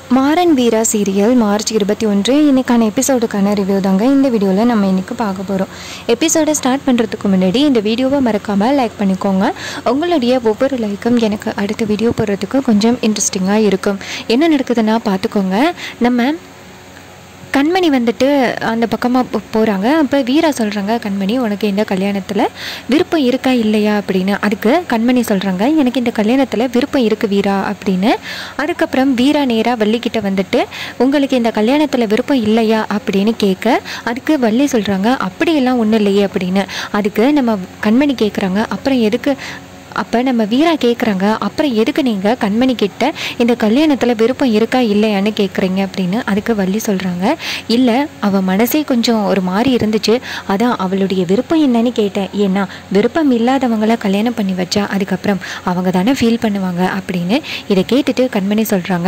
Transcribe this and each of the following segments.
மாறன் வீரா serial March இருபத்தி ஒன்று இன்னைக்கான எபிசோடுக்கான ரிவ்யூ தாங்க இந்த வீடியோவில் நம்ம இன்னைக்கு பார்க்க போகிறோம் எபிசோடை ஸ்டார்ட் பண்ணுறதுக்கு முன்னாடி இந்த வீடியோவை மறக்காமல் லைக் பண்ணிக்கோங்க உங்களுடைய ஒவ்வொரு லைக்கும் எனக்கு அடுத்த வீடியோ போடுறதுக்கு கொஞ்சம் இன்ட்ரெஸ்டிங்காக இருக்கும் என்ன நடக்குதுன்னா பார்த்துக்கோங்க நம்ம கண்மணி வந்துட்டு அந்த பக்கமாக போகிறாங்க அப்போ வீரா சொல்கிறாங்க கண்மணி உனக்கு இந்த கல்யாணத்தில் விருப்பம் இருக்கா இல்லையா அப்படின்னு அதுக்கு கண்மணி சொல்கிறாங்க எனக்கு இந்த கல்யாணத்தில் விருப்பம் இருக்குது வீரா அப்படின்னு அதுக்கப்புறம் வீரா நேராக வள்ளிக்கிட்ட வந்துட்டு உங்களுக்கு இந்த கல்யாணத்தில் விருப்பம் இல்லையா அப்படின்னு கேட்க அதுக்கு வள்ளி சொல்கிறாங்க அப்படியெல்லாம் ஒன்றும் இல்லையே அப்படின்னு அதுக்கு நம்ம கண்மணி கேட்குறாங்க அப்புறம் எதுக்கு அப்போ நம்ம வீரா கேட்குறாங்க அப்புறம் எதுக்கு நீங்கள் கண்மணி கிட்ட இந்த கல்யாணத்தில் விருப்பம் இருக்கா இல்லையான்னு கேட்குறீங்க அப்படின்னு அதுக்கு வள்ளி சொல்கிறாங்க இல்லை அவள் மனசே கொஞ்சம் ஒரு மாதிரி இருந்துச்சு அதான் அவளுடைய விருப்பம் என்னன்னு கேட்டேன் ஏன்னா விருப்பம் இல்லாதவங்கள கல்யாணம் பண்ணி வச்சா அதுக்கப்புறம் அவங்க தானே ஃபீல் பண்ணுவாங்க அப்படின்னு இதை கேட்டுட்டு கண்மணி சொல்கிறாங்க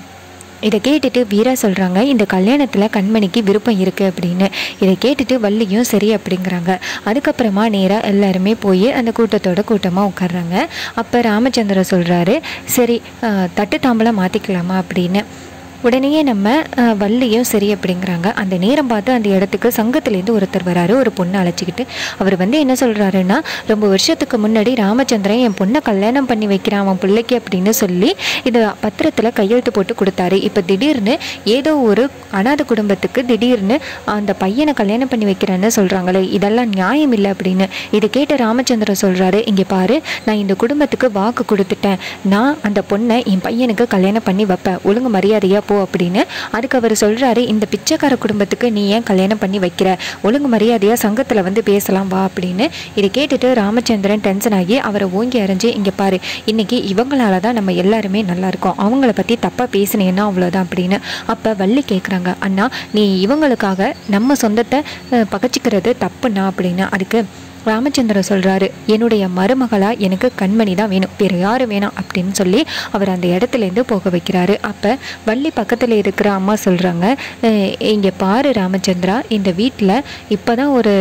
இதை கேட்டுட்டு வீரா சொல்கிறாங்க இந்த கல்யாணத்தில் கண்மணிக்கு விருப்பம் இருக்குது அப்படின்னு இதை கேட்டுட்டு வள்ளியும் சரி அப்படிங்கிறாங்க அதுக்கப்புறமா நேராக எல்லாருமே போய் அந்த கூட்டத்தோட கூட்டமாக உட்கார்றாங்க அப்போ ராமச்சந்திரன் சொல்கிறாரு சரி அஹ், தட்டு தாம்பலம் மாற்றிக்கலாமா அப்படின்னு உடனேயே நம்ம அஹ், வள்ளியும் சரி அப்படிங்கிறாங்க அந்த நேரம் பார்த்து அந்த இடத்துக்கு சங்கத்துலேருந்து ஒருத்தர் வராரு ஒரு பொண்ணை அழைச்சிக்கிட்டு அவர் வந்து என்ன சொல்கிறாருன்னா ரொம்ப வருஷத்துக்கு முன்னாடி ராமச்சந்திரன் என் பொண்ணை கல்யாணம் பண்ணி வைக்கிறான் அவன் பிள்ளைக்கு அப்படின்னு சொல்லி இதை பத்திரத்தில் கையெழுத்து போட்டு கொடுத்தாரு இப்போ திடீர்னு ஏதோ ஒரு அனாதை குடும்பத்துக்கு திடீர்னு அந்த பையனை கல்யாணம் பண்ணி வைக்கிறேன்னு சொல்கிறாங்களே இதெல்லாம் நியாயம் இல்லை அப்படின்னு இதை கேட்ட ராமச்சந்திரன் சொல்கிறாரு இங்கே பாரு நான் இந்த குடும்பத்துக்கு வாக்கு கொடுத்துட்டேன் நான் அந்த பொண்ணை என் பையனுக்கு கல்யாணம் பண்ணி வைப்பேன் ஒழுங்கு மரியாதையாக போ அப்படின்னு அதுக்கு அவர் சொல்கிறாரு இந்த பிச்சைக்கார குடும்பத்துக்கு நீ ஏன் கல்யாணம் பண்ணி வைக்கிற ஒழுங்கு மரியாதையாக சங்கத்தில் வந்து பேசலாம் வா அப்படின்னு இதை கேட்டுட்டு ராமச்சந்திரன் டென்ஷன் ஆகி அவரை ஓங்கி அரைஞ்சு இங்கே பாரு இன்னைக்கு இவங்களால தான் நம்ம எல்லாருமே நல்லா இருக்கோம் அவங்கள பற்றி தப்பாக பேசினேன்னா அவ்வளோதான் அப்படின்னு அப்போ வள்ளி கேட்குறாங்க அண்ணா நீ இவங்களுக்காக நம்ம சொந்தத்தை அஹ், பகைச்சிக்கிறது தப்புண்ணா அப்படின்னு அதுக்கு ராமச்சந்திரன் சொல்கிறாரு என்னுடைய மருமகளா எனக்கு கண்மணி தான் வேணும் வேறு யாரும் வேணாம் அப்படின்னு சொல்லி அவர் அந்த இடத்துலேருந்து போக வைக்கிறாரு அப்போ வள்ளி பக்கத்தில் இருக்கிற அம்மா சொல்கிறாங்க இங்கே பாரு ராமச்சந்திரா இந்த வீட்டில் இப்போ தான் ஒரு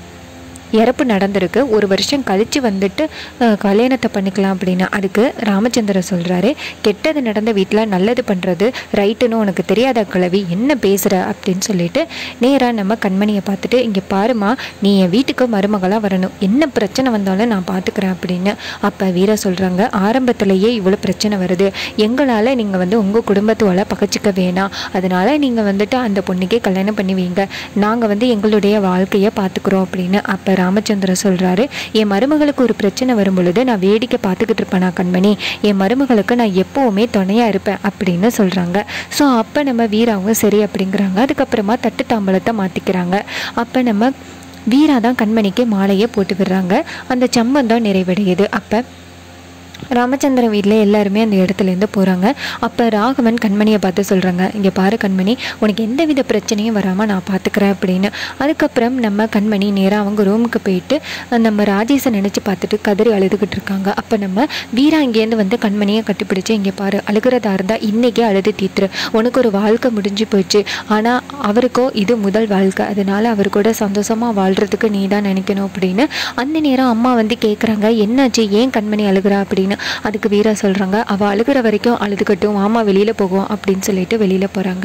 இறப்பு நடந்திருக்கு ஒரு வருஷம் கழித்து வந்துட்டு அஹ், கல்யாணத்தை பண்ணிக்கலாம் அப்படின்னா அதுக்கு ராமச்சந்திரன் சொல்கிறாரு கெட்டது நடந்த வீட்டில் நல்லது பண்ணுறது ரைட்டுன்னு உனக்கு தெரியாத கிழவி என்ன பேசுகிற அப்படின்னு சொல்லிட்டு நேராக நம்ம கண்மணியை பார்த்துட்டு இங்கே பாருமா நீ என் வீட்டுக்கு மருமகளாக வரணும் என்ன பிரச்சனை வந்தாலும் நான் பார்த்துக்கிறேன் அப்படின்னு அப்போ வீரா சொல்கிறாங்க ஆரம்பத்திலேயே இவ்வளோ பிரச்சனை வருது எங்களால் நீங்கள் வந்து உங்கள் குடும்பத்தோட பகச்சிக்க வேணாம் அதனால் நீங்கள் வந்துட்டு அந்த பொண்ணுக்கே கல்யாணம் பண்ணி வைங்க நாங்கள் வந்து எங்களுடைய வாழ்க்கையை பார்த்துக்குறோம் அப்படின்னு அப்போ ராமச்சந்திரன் சொல்கிறாரு என் மருமகளுக்கு ஒரு பிரச்சனை வரும் பொழுது நான் வேடிக்கை பார்த்துக்கிட்டு இருப்பேனா கண்மணி என் மருமகளுக்கு நான் எப்போவுமே துணையாக இருப்பேன் அப்படின்னு சொல்கிறாங்க ஸோ அப்போ நம்ம வீராவும் சரி அப்படிங்கிறாங்க அதுக்கப்புறமா தட்டு தாம்பலத்தை மாற்றிக்கிறாங்க அப்போ நம்ம வீரா தான் கண்மணிக்கு மாலையை போட்டு விடுறாங்க அந்த சம்பந்தம் நிறைவடையுது அப்போ ராமச்சந்திரன் வீட்டில் எல்லாருமே அந்த இடத்துலேருந்து போகிறாங்க அப்போ ராகவன் கண்மணியை பார்த்து சொல்கிறாங்க இங்கே பாரு கண்மணி உனக்கு எந்த வித பிரச்சனையும் வராமல் நான் பார்த்துக்கிறேன் அப்படின்னு அதுக்கப்புறம் நம்ம கண்மணி நேராக அவங்க ரூமுக்கு போயிட்டு நம்ம ராஜேஷை நினச்சி பார்த்துட்டு கதறி அழுதுகிட்டு இருக்காங்க அப்போ நம்ம வீரா இங்கேருந்து வந்து கண்மணியை கட்டிப்பிடிச்சு இங்கே பாரு அழுகிறதா இருந்தால் இன்றைக்கே அழுது தீத்துரு உனக்கு ஒரு வாழ்க்கை முடிஞ்சு போச்சு ஆனால் அவருக்கோ இது முதல் வாழ்க்கை அதனால அவர் கூட சந்தோஷமாக வாழ்கிறதுக்கு நீ தான் நினைக்கணும் அப்படின்னு அந்த நேரம் அம்மா வந்து கேட்குறாங்க என்னாச்சு ஏன் கண்மணி அழுகிறா அப்படின்னு அதுக்கு வீரா சொல்கிறாங்க அவள் அழுகிற வரைக்கும் அழுதுகட்டும் மாமா வெளியில் போகும் அப்படின்னு சொல்லிட்டு வெளியில் போகிறாங்க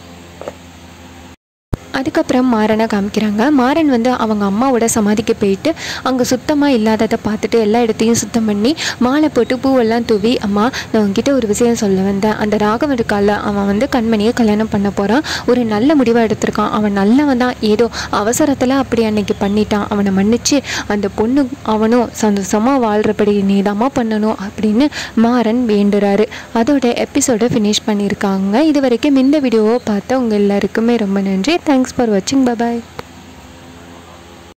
அதுக்கப்புறம் மாறனை காமிக்கிறாங்க மாறன் வந்து அவங்க அம்மாவோட சமாதிக்கு போயிட்டு அங்கே சுத்தமாக இல்லாததை பார்த்துட்டு எல்லா இடத்தையும் சுத்தம் பண்ணி மாலை போட்டு பூவெல்லாம் தூவி அம்மா நான் உங்ககிட்ட ஒரு விஷயம் சொல்ல வந்தேன் அந்த ராகவன் இருக்கால அவன் வந்து கண்மணியை கல்யாணம் பண்ண போகிறான் ஒரு நல்ல முடிவாக எடுத்திருக்கான் அவன் நல்லவன் தான் ஏதோ அவசரத்தில் அப்படி அன்னைக்கு பண்ணிட்டான் அவனை மன்னிச்சு அந்த பொண்ணு அவனும் சந்தோஷமாக வாழ்கிறபடி நீதாம்மா பண்ணணும் அப்படின்னு மாறன் வேண்டுறாரு அதோட எபிசோடை ஃபினிஷ் பண்ணியிருக்காங்க இது வரைக்கும் இந்த வீடியோவை பார்த்த உங்கள் எல்லாருக்குமே ரொம்ப நன்றி தேங்க்ஸ் ஃபார் வாட்சிங் பபாய்